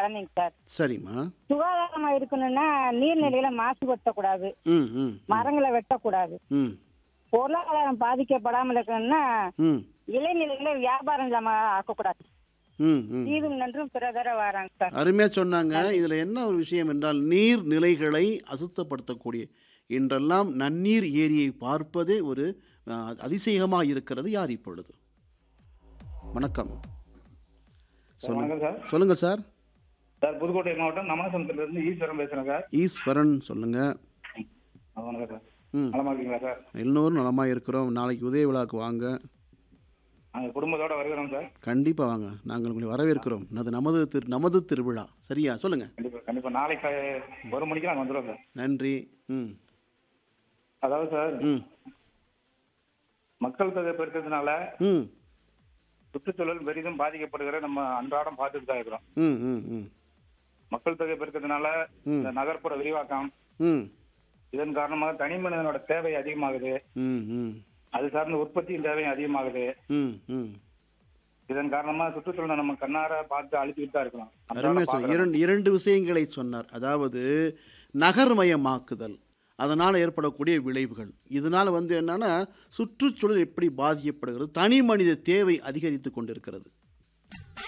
பழனிங்க sir சரிம்மா சுகாதாரமா இருக்கணும்னா நீர்நிலையில மாசுபடுத்தக்கூடாது ம் ம் மரங்களை வெட்டக்கூடாது ம் பொருளாதாரம் பாதிக்கப்படாமல் இருக்கணும்னா ம் இளைநிலையில வியாபாரம் ஜாம ஆக்கக்கூடாது ம் ம் தீதும் நன்றும் பிறதர வராங்க சார் அருமையாக சொன்னாங்க இதில் என்ன ஒரு விஷயம் என்றால் நீர் நிலைகளை அசுத்தப்படுத்தக்கூடிய இன்றெல்லாம் நன்னீர் ஏரியை பார்ப்பதே ஒரு அஹ், அதிசயமாக இருக்கிறது யார் இப்பொழுது வணக்கம் சொல்லுங்க வணக்கம் சார் சொல்லுங்க சார் சார் புதுக்கோட்டை மாவட்டம் நமசனத்துல இருந்து ஈஸ்வரன் பேசுறேன் சார் ஈஸ்வரன் சொல்லுங்க ஆ, வணக்கம் சார் ம் நலமா இருக்கீங்களா சார் எல்லோரும் நலமாக இருக்கிறோம் நாளைக்கு உதய விழாக்கு வாங்க நாங்கள் குடும்பத்தோட வருகிறோம் சார் கண்டிப்பாக வாங்க நாங்கள் உங்களை வரவேற்கிறோம் அது நமது திரு நமது திருவிழா சரியா சொல்லுங்க கண்டிப்பா கண்டிப்பா நாளைக்கு ஒரு மணிக்கு நாங்கள் வந்துடுவோம் சார் நன்றி ம் அதாவது சார் ம் மக்கள் தொகை பெருக்கிறதுனால ம் சுற்றுச்சூழல் பெரிதும் பாதிக்கப்படுகிற நம்ம அன்றாடம் பார்த்துட்டு தான் இருக்கிறோம் ம் ம் ம் மக்கள் தொகை பெருக்கிறதுனால ம். இந்த நகர்ப்புற விரிவாக்கம் ம் இதன் காரணமாக தனி மனிதனோட தேவை அதிகமாகுது ம் ம் அது சார்ந்த உற்பத்தியின் தேவையும் அதிகமாகுது ம் ம் இதன் காரணமா சுற்றுச்சூழலை நம்ம கண்ணார பார்த்து அழிச்சுக்கிட்டு தான் இருக்கிறோம் அன்றாடம் அருமையாக சொன்ன பார்க்கிறோம். இரண்டு இரண்டு விஷயங்களை சொன்னார் அதாவது நகர்மயமாக்குதல் அதனால் ஏற்படக்கூடிய விளைவுகள் இதனால் வந்து என்னன்னா சுற்றுச்சூழல் எப்படி பாதிக்கப்படுகிறது தனி மனித தேவை அதிகரித்து கொண்டிருக்கிறது